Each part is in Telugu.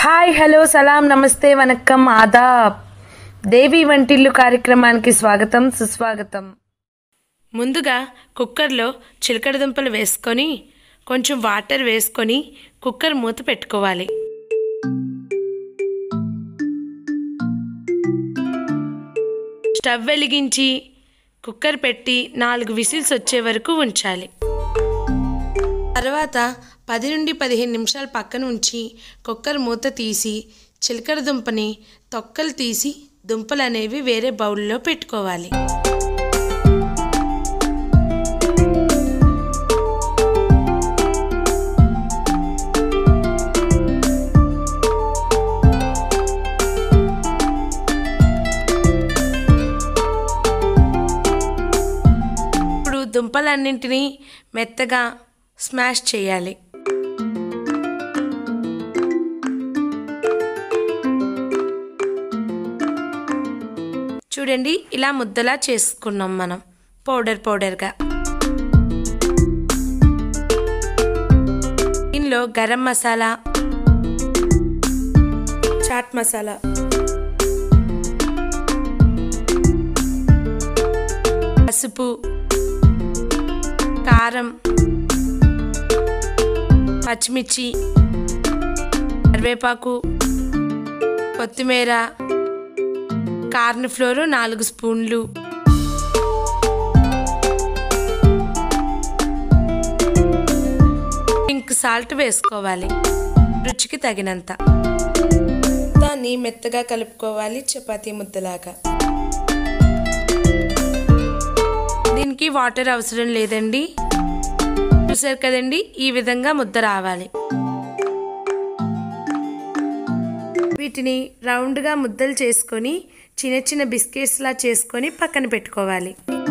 హాయ్ హలో సలాం నమస్తే వనక్కం ఆదాబ్ దేవి వంటిల్లు కార్యక్రమానికి స్వాగతం సుస్వాగతం ముందుగా కుక్కర్లో చిలకడ దుంపలు వేసుకొని కొంచెం వాటర్ వేసుకొని కుక్కర్ మూత పెట్టుకోవాలి స్టవ్ వెలిగించి కుక్కర్ పెట్టి నాలుగు విసిల్స్ వచ్చే వరకు ఉంచాలి తర్వాత పది నుండి పదిహేను నిమిషాలు పక్కన ఉంచి కుక్కర్ మూత తీసి చిలకడ దుంపని తొక్కలు తీసి దుంపలు అనేవి వేరే బౌల్లో పెట్టుకోవాలి ఇప్పుడు దుంపలన్నింటినీ మెత్తగా స్మాష్ చేయాలి చూడండి ఇలా ముద్దలా చేసుకున్నాం మనం పౌడర్ పౌడర్గా దీనిలో గరం మసాలా చాట్ మసాలా పసుపు కారం పచ్చిమిర్చి కరివేపాకు కొత్తిమీర కార్న్ ఫ్లోర్ నాలుగు స్పూన్లు పింక్ సాల్ట్ వేసుకోవాలి రుచికి తగినంత దాన్ని మెత్తగా కలుపుకోవాలి చపాతీ ముద్దలాగా దీనికి వాటర్ అవసరం లేదండి చూసారు కదండి ఈ విధంగా ముద్ద రావాలి వీటిని రౌండ్గా ముద్దలు చేసుకొని చిన్న చిన్న బిస్కెట్స్లా చేసుకొని పక్కన పెట్టుకోవాలి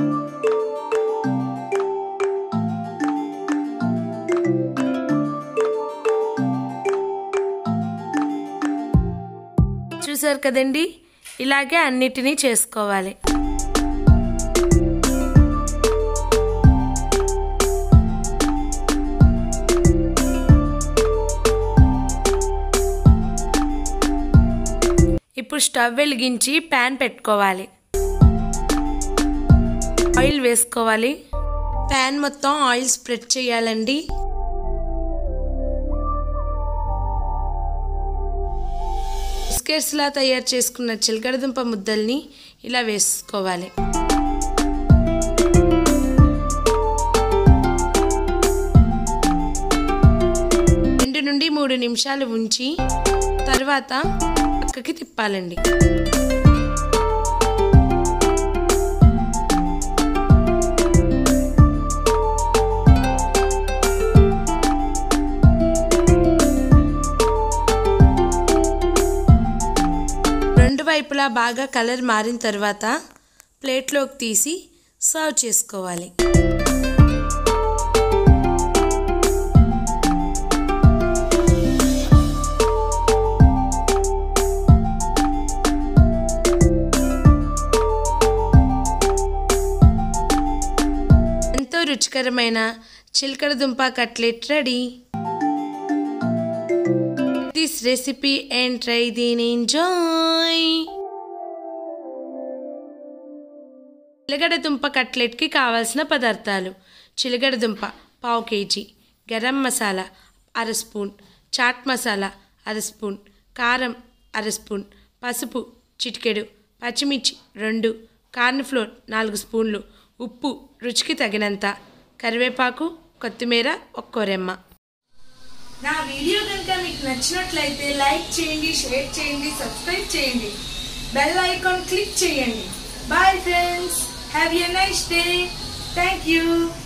చూసారు కదండి ఇలాగే అన్నిటినీ చేసుకోవాలి ఇప్పుడు స్టవ్ వెలిగించి ప్యాన్ పెట్టుకోవాలి ఆయిల్ వేసుకోవాలి ప్యాన్ మొత్తం ఆయిల్ స్ప్రెడ్ చేయాలండి బిస్కెట్స్లా తయారు చేసుకున్న చిలకడదుంప ముద్దల్ని ఇలా వేసుకోవాలి రెండు నుండి మూడు నిమిషాలు ఉంచి తర్వాత పక్కకి తిప్పాలండి రెండు వైపులా బాగా కలర్ మారిన తర్వాత ప్లేట్లోకి తీసి సర్వ్ చేసుకోవాలి ఎంతో రుచికరమైన చిలకడ దుంప cutlet ready this recipe and try దీని ఎంజాయ్ చిలగడ దుంప కట్లెట్కి కావాల్సిన పదార్థాలు చిలగడ దుంప పావు కేజీ గరం మసాలా అర స్పూన్ చాట్ మసాలా అర స్పూన్ కారం అర స్పూన్ పసుపు చిటికెడు పచ్చిమిర్చి రెండు కార్న్ ఫ్లోర్ నాలుగు స్పూన్లు ఉప్పు రుచికి తగినంత కరివేపాకు కొత్తిమీర ఒక్కోరెమ్మ నా వీడియో కనుక మీకు నచ్చినట్లయితే లైక్ చేయండి షేర్ చేయండి సబ్స్క్రైబ్ చేయండి బెల్ ఐకాన్ క్లిక్ చేయండి bye friends have a nice day thank you